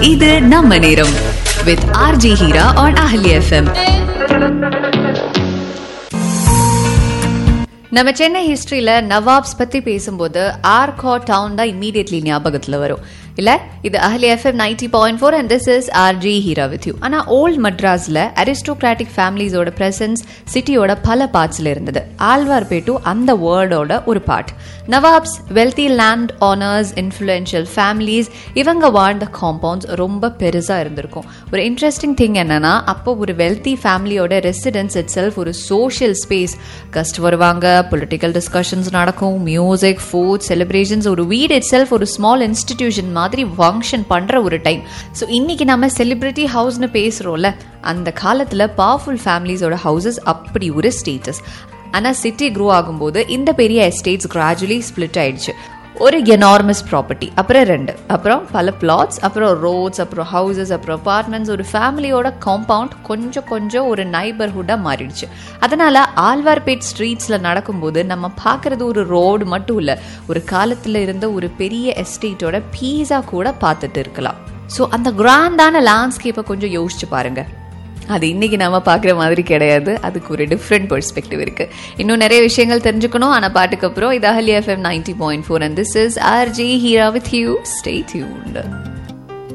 இது நம்ம நேரம் வித் ஆர்ஜி ஹீரா on அஹலி எஃப்எம் நம்ம சென்னை ஹிஸ்டரியில நவாப்ஸ் பத்தி பேசும்போது ஆர்கோ டவுன் தான் இம்மீடியட்லி ஞாபகத்துல வரும் இல்ல இது அஹலி FM ninety point four and this is RJ Heera with you ஆனா ஓல்ட் மட்ராஸ்ல அரிஸ்டோக்ராட்டிக் ஃபேமிலிஸோட பிரசன்ஸ் சிட்டியோட பல பார்ட்ஸ்ல இருந்தது ஆழ்வார்பேட்டு அந்த வேர்டோட ஒரு part nawabs wealthy land owners influential families இவங்க வாழ்ந்த காம்பவுண்ட்ஸ் ரொம்ப பெருசா இருந்திருக்கும் ஒரு இன்ட்ரெஸ்டிங் திங் என்னன்னா அப்போ ஒரு வெல்தி ஃபேமிலியோட ரெசிடென்ஸ் இட் செல்ஃப் ஒரு சோஷியல் ஸ்பேஸ் கஸ்ட் வருவாங்க பொலிட்டிக்கல் டிஸ்கஷன்ஸ் நடக்கும் மியூசிக் ஃபுட் செலிப்ரேஷன்ஸ் ஒரு வீடு இட் செல்ஃப் ஒரு ஸ்மால் இன்ஸ்டிடியூஷன் மாதிரி ஃபங்க்ஷன் பண்ற ஒரு டைம் ஸோ இன்னைக்கு நம்ம செலிபிரிட்டி ஹவுஸ்னு பேசுறோம்ல அந்த காலத்துல பவர்ஃபுல் ஃபேமிலிஸோட ஹவுசஸ் அப்படி ஒரு ஸ்டேட்டஸ் ஆனா சிட்டி க்ரோ ஆகும்போது இந்த பெரிய எஸ்டேட்ஸ் கிராஜுவலி ஸ்பிளிட் ஆயிடுச்சு ஒரு எனார்மஸ் ப்ராப்பர்ட்டி அப்புறம் ரெண்டு அப்புறம் பல பிளாட்ஸ் அப்புறம் ரோட்ஸ் அப்புறம் ஹவுசஸ் அப்புறம் அபார்ட்மெண்ட்ஸ் ஒரு ஃபேமிலியோட காம்பவுண்ட் கொஞ்சம் கொஞ்சம் ஒரு நைபர்ஹுட்டாக மாறிடுச்சு அதனால ஆழ்வார்பேட் ஸ்ட்ரீட்ஸில் நடக்கும்போது நம்ம பார்க்கறது ஒரு ரோடு மட்டும் இல்லை ஒரு காலத்தில் இருந்த ஒரு பெரிய எஸ்டேட்டோட பீஸா கூட பார்த்துட்டு இருக்கலாம் ஸோ அந்த கிராண்டான லேண்ட்ஸ்கேப்பை கொஞ்சம் யோசிச்சு பாருங்க அது இன்னைக்கு நாம பார்க்குற மாதிரி கிடையாது அதுக்கு ஒரு டிஃப்ரெண்ட் பெர்ஸ்பெக்டிவ் இருக்கு இன்னும் நிறைய விஷயங்கள் தெரிஞ்சுக்கணும் ஆனால் பாட்டுக்கு அப்புறம் இது அஹலி FM ninety point four and this is R J Heera with you stay tuned